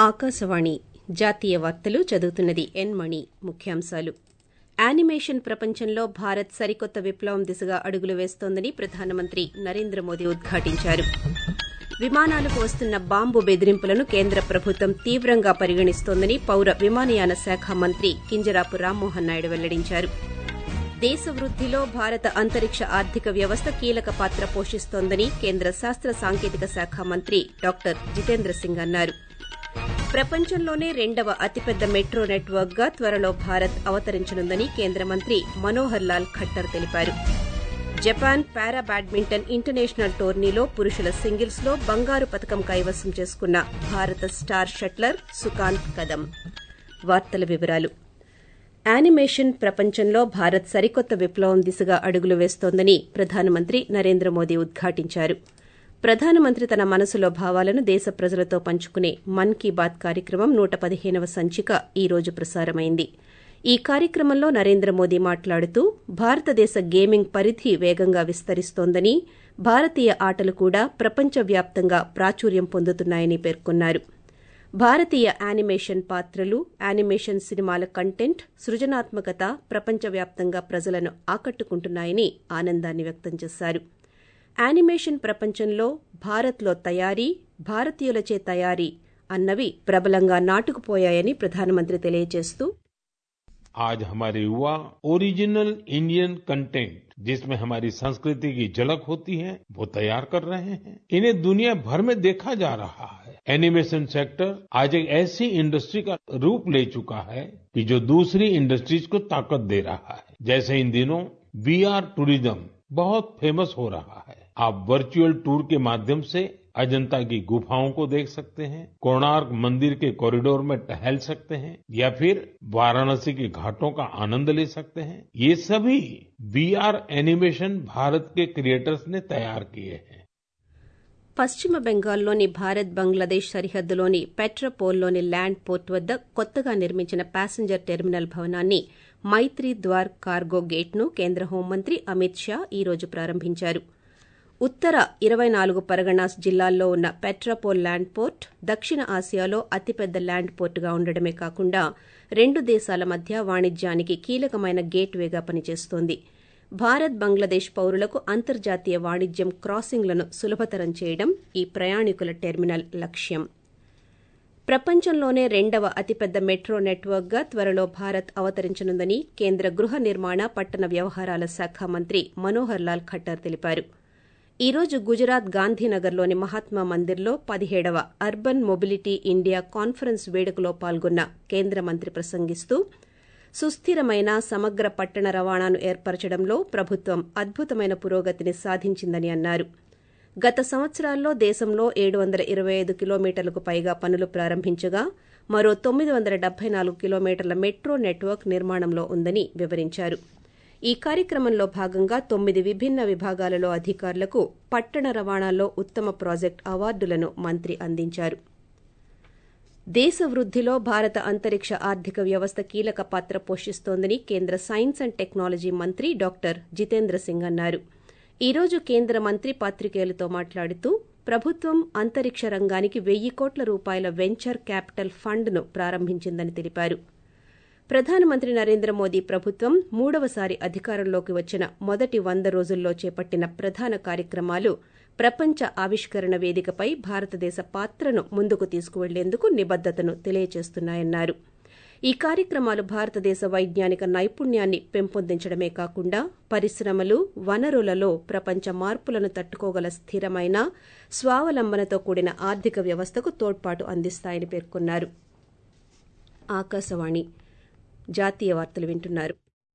ఆకాశవాణి జాతీయ వార్తలు చదువుతున్నది ఎన్ మణి ముఖ్యాంశాలు యానిమేషన్ ప్రపంచంలో భారత్ సరికొత్త విప్లవం దిశగా అడుగులు వేస్తోందని ప్రధానమంత్రి నరేంద్ర మోదీ ఉద్ఘాటించారు విమానాలకు వస్తున్న బాంబు బెదిరింపులను కేంద్ర ప్రభుత్వం తీవ్రంగా పరిగణిస్తోందని పౌర విమానయాన శాఖ మంత్రి కింజరాపు రామ్మోహన్ నాయుడు వెల్లడించారు దేశ వృద్దిలో భారత అంతరిక్ష ఆర్థిక వ్యవస్థ కీలక పాత్ర పోషిస్తోందని కేంద్ర శాస్త్ర సాంకేతిక శాఖ మంత్రి డాక్టర్ జితేంద్ర సింగ్ అన్నారు ప్రపంచంలోనే రెండవ అతిపెద్ద మెట్రో నెట్వర్క్ గా త్వరలో భారత్ అవతరించనుందని కేంద్ర మంత్రి మనోహర్ లాల్ ఖట్టర్ తెలిపారు జపాన్ పారా బ్యాడ్మింటన్ ఇంటర్నేషనల్ టోర్నీలో పురుషుల సింగిల్స్ లో బంగారు పతకం కైవసం చేసుకున్న భారత స్టార్ షట్లర్ సుకాంత్ కదం వార్తల వివరాలు యానిమేషన్ ప్రపంచంలో భారత్ సరికొత్త విప్లవం దిశగా అడుగులు వేస్తోందని ప్రధానమంత్రి నరేంద్ర మోదీ ఉద్ఘాటించారు ప్రధానమంత్రి తన మనసులో భావాలను దేశ ప్రజలతో పంచుకునే మన్ కీ బాత్ కార్యక్రమం నూట పదిహేనవ సంచిక ఈ రోజు ప్రసారమైంది ఈ కార్యక్రమంలో నరేంద్ర మోదీ మాట్లాడుతూ భారతదేశ గేమింగ్ పరిధి వేగంగా విస్తరిస్తోందని భారతీయ ఆటలు కూడా ప్రపంచవ్యాప్తంగా ప్రాచుర్యం పొందుతున్నాయని పేర్కొన్నారు భారతీయ యానిమేషన్ పాత్రలు యానిమేషన్ సినిమాల కంటెంట్ సృజనాత్మకత ప్రపంచవ్యాప్తంగా ప్రజలను ఆకట్టుకుంటున్నాయని ఆనందాన్ని వ్యక్తం చేశారు యానిమేషన్ ప్రపంచంలో భారత్లో తయారీ భారతీయులచే తయారీ అన్నవి ప్రబలంగా నాటుకుపోయాయని ప్రధానమంత్రి తెలియజేస్తూ आज हमारे युवा ओरिजिनल इंडियन कंटेंट जिसमें हमारी संस्कृति की झलक होती है वो तैयार कर रहे हैं इन्हें दुनिया भर में देखा जा रहा है एनिमेशन सेक्टर आज एक ऐसी इंडस्ट्री का रूप ले चुका है कि जो दूसरी इंडस्ट्रीज को ताकत दे रहा है जैसे इन दिनों वीआर टूरिज्म बहुत फेमस हो रहा है आप वर्चुअल टूर के माध्यम से अजंता की गुफाओं को देख सकते हैं कोणार्क मंदिर के कॉरिडोर में टहल सकते हैं या फिर वाराणसी के घाटों का आनंद ले सकते हैं ये सभी वीआर एनिमेशन भारत के क्रिएटर्स ने तैयार किए हैं పశ్చిమ బెంగాల్లోని భారత్ బంగ్లాదేశ్ సరిహద్దులోని పెట్రపోల్లోని ల్యాండ్ పోర్ట్ వద్ద కొత్తగా నిర్మించిన ప్యాసింజర్ టెర్మినల్ భవనాన్ని మైత్రి ద్వార్ కార్గో గేట్ను కేంద్ర హోంమంత్రి అమిత్ షా ఈ రోజు ప్రారంభించారు ఉత్తర ఇరవై నాలుగు పరగణాస్ జిల్లాల్లో ఉన్న పెట్రాపోల్ ల్యాండ్ పోర్ట్ దక్షిణ ఆసియాలో అతిపెద్ద ల్యాండ్ పోర్టుగా ఉండడమే కాకుండా రెండు దేశాల మధ్య వాణిజ్యానికి కీలకమైన గేట్వేగా పనిచేస్తోంది భారత్ బంగ్లాదేశ్ పౌరులకు అంతర్జాతీయ వాణిజ్యం క్రాసింగ్లను సులభతరం చేయడం ఈ ప్రయాణికుల టెర్మినల్ లక్ష్యం ప్రపంచంలోనే రెండవ అతిపెద్ద మెట్రో నెట్వర్క్ గా త్వరలో భారత్ అవతరించనుందని కేంద్ర గృహ నిర్మాణ పట్టణ వ్యవహారాల శాఖ మంత్రి మనోహర్ లాల్ ఖట్టర్ తెలిపారు ఈ రోజు గుజరాత్ గాంధీనగర్లోని మహాత్మా మందిర్లో పదిహేడవ అర్బన్ మొబిలిటీ ఇండియా కాన్ఫరెన్స్ వేడుకలో పాల్గొన్న కేంద్ర మంత్రి ప్రసంగిస్తూ సుస్థిరమైన సమగ్ర పట్టణ రవాణాను ఏర్పరచడంలో ప్రభుత్వం అద్భుతమైన పురోగతిని సాధించిందని అన్నారు గత సంవత్సరాల్లో దేశంలో ఏడు వందల ఇరవై ఐదు కిలోమీటర్లకు పైగా పనులు ప్రారంభించగా మరో తొమ్మిది వందల డెబ్బై నాలుగు కిలోమీటర్ల మెట్రో నెట్వర్క్ నిర్మాణంలో ఉందని వివరించారు ఈ కార్యక్రమంలో భాగంగా తొమ్మిది విభిన్న విభాగాలలో అధికారులకు పట్టణ రవాణాలో ఉత్తమ ప్రాజెక్టు అవార్డులను మంత్రి అందించారు దేశ వృద్దిలో భారత అంతరిక్ష ఆర్థిక వ్యవస్థ కీలక పాత్ర పోషిస్తోందని కేంద్ర సైన్స్ అండ్ టెక్నాలజీ మంత్రి డాక్టర్ జితేంద్ర సింగ్ అన్నారు ఈ రోజు కేంద్ర మంత్రి పాత్రికేయులతో మాట్లాడుతూ ప్రభుత్వం అంతరిక్ష రంగానికి వెయ్యి కోట్ల రూపాయల వెంచర్ క్యాపిటల్ ఫండ్ను ప్రారంభించిందని తెలిపారు ప్రధానమంత్రి నరేంద్ర మోదీ ప్రభుత్వం మూడవసారి అధికారంలోకి వచ్చిన మొదటి వంద రోజుల్లో చేపట్టిన ప్రధాన కార్యక్రమాలు ప్రపంచ ఆవిష్కరణ వేదికపై భారతదేశ పాత్రను ముందుకు తీసుకువెళ్లేందుకు నిబద్దతను తెలియజేస్తున్నాయన్నారు ఈ కార్యక్రమాలు భారతదేశ వైజ్ఞానిక నైపుణ్యాన్ని పెంపొందించడమే కాకుండా పరిశ్రమలు వనరులలో ప్రపంచ మార్పులను తట్టుకోగల స్థిరమైన స్వావలంబనతో కూడిన ఆర్థిక వ్యవస్థకు తోడ్పాటు అందిస్తాయని పేర్కొన్నారు ఆకాశవాణి జాతీయ వార్తలు వింటున్నారు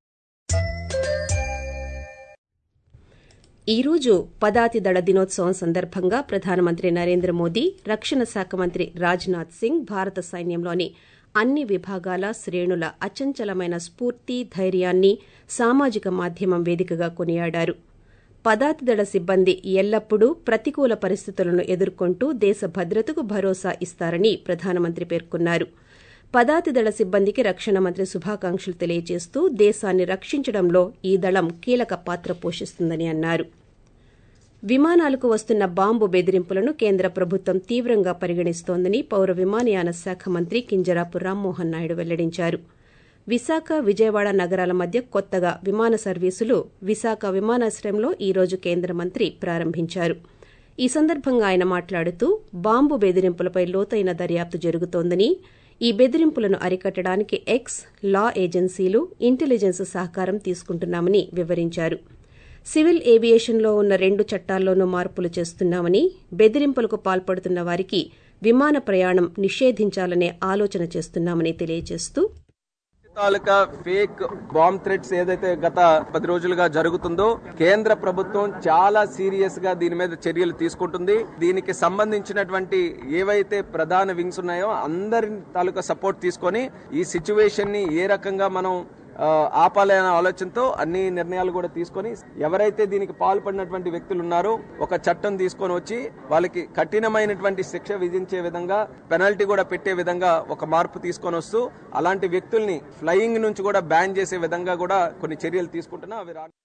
ఈ రోజు పదాతి దళ దినోత్సవం సందర్భంగా ప్రధానమంత్రి నరేంద్ర మోదీ రక్షణ శాఖ మంత్రి రాజ్నాథ్ సింగ్ భారత సైన్యంలోని అన్ని విభాగాల శ్రేణుల అచంచలమైన స్ఫూర్తి ధైర్యాన్ని సామాజిక మాధ్యమం వేదికగా కొనియాడారు పదాతి దళ సిబ్బంది ఎల్లప్పుడూ ప్రతికూల పరిస్థితులను ఎదుర్కొంటూ దేశ భద్రతకు భరోసా ఇస్తారని ప్రధానమంత్రి పేర్కొన్నారు పదాతి దళ సిబ్బందికి రక్షణ మంత్రి శుభాకాంక్షలు తెలియజేస్తూ దేశాన్ని రక్షించడంలో ఈ దళం కీలక పాత్ర పోషిస్తుందని అన్నారు విమానాలకు వస్తున్న బాంబు బెదిరింపులను కేంద్ర ప్రభుత్వం తీవ్రంగా పరిగణిస్తోందని పౌర విమానయాన శాఖ మంత్రి కింజరాపు రామ్మోహన్ నాయుడు వెల్లడించారు విశాఖ విజయవాడ నగరాల మధ్య కొత్తగా విమాన సర్వీసులు విశాఖ విమానాశ్రయంలో ఈ రోజు కేంద్ర మంత్రి ప్రారంభించారు ఈ సందర్భంగా ఆయన మాట్లాడుతూ బాంబు బెదిరింపులపై లోతైన దర్యాప్తు జరుగుతోందని ఈ బెదిరింపులను అరికట్టడానికి ఎక్స్ లా ఏజెన్సీలు ఇంటెలిజెన్స్ సహకారం తీసుకుంటున్నామని వివరించారు సివిల్ ఏవియేషన్లో ఉన్న రెండు చట్టాల్లోనూ మార్పులు చేస్తున్నామని బెదిరింపులకు పాల్పడుతున్న వారికి విమాన ప్రయాణం నిషేధించాలనే ఆలోచన చేస్తున్నామని తెలియజేస్తూ తాలూకా ఫేక్ బాంబ్ థ్రెట్స్ ఏదైతే గత పది రోజులుగా జరుగుతుందో కేంద్ర ప్రభుత్వం చాలా సీరియస్ గా దీని మీద చర్యలు తీసుకుంటుంది దీనికి సంబంధించినటువంటి ఏవైతే ప్రధాన వింగ్స్ ఉన్నాయో అందరి తాలూకా సపోర్ట్ తీసుకొని ఈ సిచ్యువేషన్ ని ఏ రకంగా మనం ఆ, ఆపాలనే ఆలోచనతో అన్ని నిర్ణయాలు కూడా తీసుకొని ఎవరైతే దీనికి పాల్పడినటువంటి వ్యక్తులు ఉన్నారో ఒక చట్టం తీసుకొని వచ్చి వాళ్ళకి కఠినమైనటువంటి శిక్ష విధించే విధంగా పెనల్టీ కూడా పెట్టే విధంగా ఒక మార్పు తీసుకొని వస్తూ అలాంటి వ్యక్తుల్ని ఫ్లయింగ్ నుంచి కూడా బ్యాన్ చేసే విధంగా కూడా కొన్ని చర్యలు తీసుకుంటున్నా అవి రా-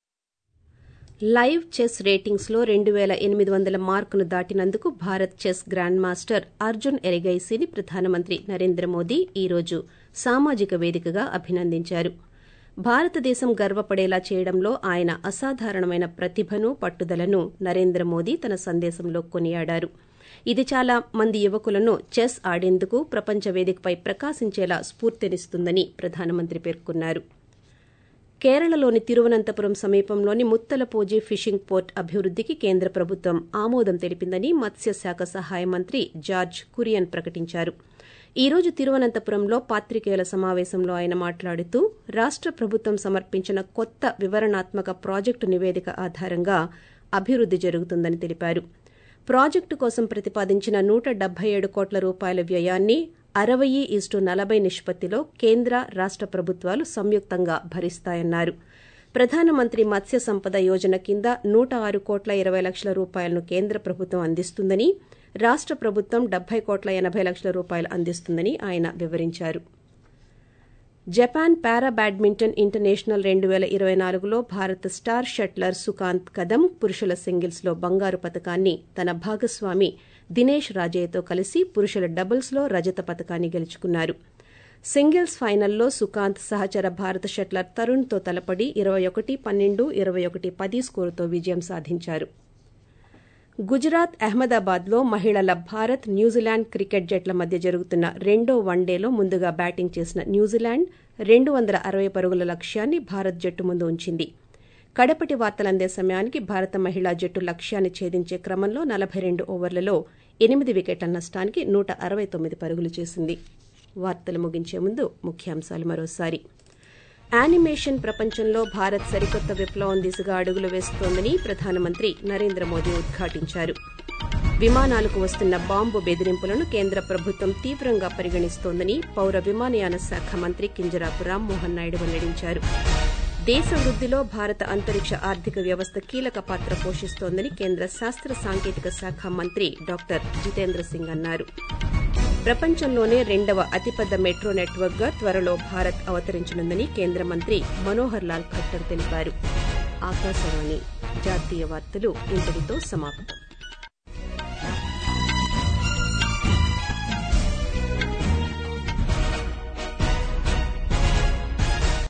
లైవ్ చెస్ రేటింగ్స్ లో రెండు పేల ఎనిమిది వందల మార్కును దాటినందుకు Bharat chess grandmaster Arjun ఎరిగైసీని ప్రధానమంత్రి నరేంద్ర మోదీ ఈ రోజు సామాజిక వేదికగా అభినందించారు భారతదేశం గర్వపడేలా చేయడంలో ఆయన అసాధారణమైన ప్రతిభను పట్టుదలను నరేంద్ర మోదీ తన సందేశంలో కొనియాడారు ఇది చాలా మంది యువకులను చెస్ ఆడేందుకు ప్రపంచ వేదికపై ప్రకాశించేలా స్ఫూర్తినిస్తుందని ప్రధానమంత్రి పేర్కొన్నారు కేరళలోని తిరువనంతపురం సమీపంలోని ముత్తలపోజి ఫిషింగ్ పోర్ట్ అభివృద్ధికి కేంద్ర ప్రభుత్వం ఆమోదం తెలిపిందని మత్స్యశాఖ సహాయ మంత్రి జార్జ్ కురియన్ ప్రకటించారు ఈ రోజు తిరువనంతపురంలో పాత్రికేయుల సమావేశంలో ఆయన మాట్లాడుతూ రాష్ట ప్రభుత్వం సమర్పించిన కొత్త వివరణాత్మక ప్రాజెక్టు నివేదిక ఆధారంగా అభివృద్ది జరుగుతుందని తెలిపారు ప్రాజెక్టు కోసం ప్రతిపాదించిన నూట డెబ్బై ఏడు కోట్ల రూపాయల వ్యయాన్ని అరవై ఈస్టు నలభై నిష్పత్తిలో కేంద్ర రాష్ట ప్రభుత్వాలు సంయుక్తంగా భరిస్తాయన్నారు ప్రధానమంత్రి మత్స్య సంపద యోజన కింద నూట ఆరు కోట్ల ఇరవై లక్షల రూపాయలను కేంద్ర ప్రభుత్వం అందిస్తుందని రాష్ట ప్రభుత్వం డెబ్బై కోట్ల ఎనభై లక్షల రూపాయలు అందిస్తుందని ఆయన వివరించారు జపాన్ పారా బ్యాడ్మింటన్ ఇంటర్నేషనల్ రెండు పేల ఇరవై నాలుగులో భారత స్టార్ షట్లర్ సుకాంత్ కదం పురుషుల సింగిల్స్ లో బంగారు పతకాన్ని తన భాగస్వామి దినేష్ రాజయ్యతో కలిసి పురుషుల డబుల్స్ లో రజత పతకాన్ని గెలుచుకున్నారు సింగిల్స్ ఫైనల్లో సుకాంత్ సహచర భారత షట్లర్ తరుణ్ తో తలపడి ఇరవై ఒకటి పన్నెండు ఇరవై ఒకటి పది స్కోరుతో విజయం సాధించారు గుజరాత్ అహ్మదాబాద్ లో మహిళల భారత్ న్యూజిలాండ్ క్రికెట్ జట్ల మధ్య జరుగుతున్న రెండో వన్డేలో ముందుగా బ్యాటింగ్ చేసిన న్యూజిలాండ్ రెండు వందల అరవై పరుగుల లక్ష్యాన్ని భారత్ జట్టు ముందు ఉంచింది కడపటి వార్తలందే సమయానికి భారత మహిళా జట్టు లక్ష్యాన్ని ఛేదించే క్రమంలో నలభై రెండు ఓవర్లలో ఎనిమిది వికెట్ల నష్టానికి నూట అరవై తొమ్మిది పరుగులు చేసింది వార్తలు ముగించే ముందు ముఖ్యాంశాలు మరోసారి యానిమేషన్ ప్రపంచంలో భారత్ సరికొత్త విప్లవం దిశగా అడుగులు వేస్తోందని ప్రధానమంత్రి నరేంద్ర మోదీ ఉద్ఘాటించారు విమానాలకు వస్తున్న బాంబు బెదిరింపులను కేంద్ర ప్రభుత్వం తీవ్రంగా పరిగణిస్తోందని పౌర విమానయాన శాఖ మంత్రి కింజరాపు రామ్మోహన్ నాయుడు వెల్లడించారు దేశ వృద్దిలో భారత అంతరిక్ష ఆర్థిక వ్యవస్థ కీలక పాత్ర పోషిస్తోందని కేంద్ర శాస్త్ర సాంకేతిక శాఖ మంత్రి డాక్టర్ జితేంద్ర సింగ్ అన్నారు ప్రపంచంలోనే రెండవ అతిపెద్ద మెట్రో నెట్వర్క్ గా త్వరలో భారత్ అవతరించనుందని కేంద్ర మంత్రి మనోహర్ లాల్ ఖట్టర్ తెలిపారు ఆకాశవాణి జాతీయ వార్తలు ఇంతటితో సమాప్తం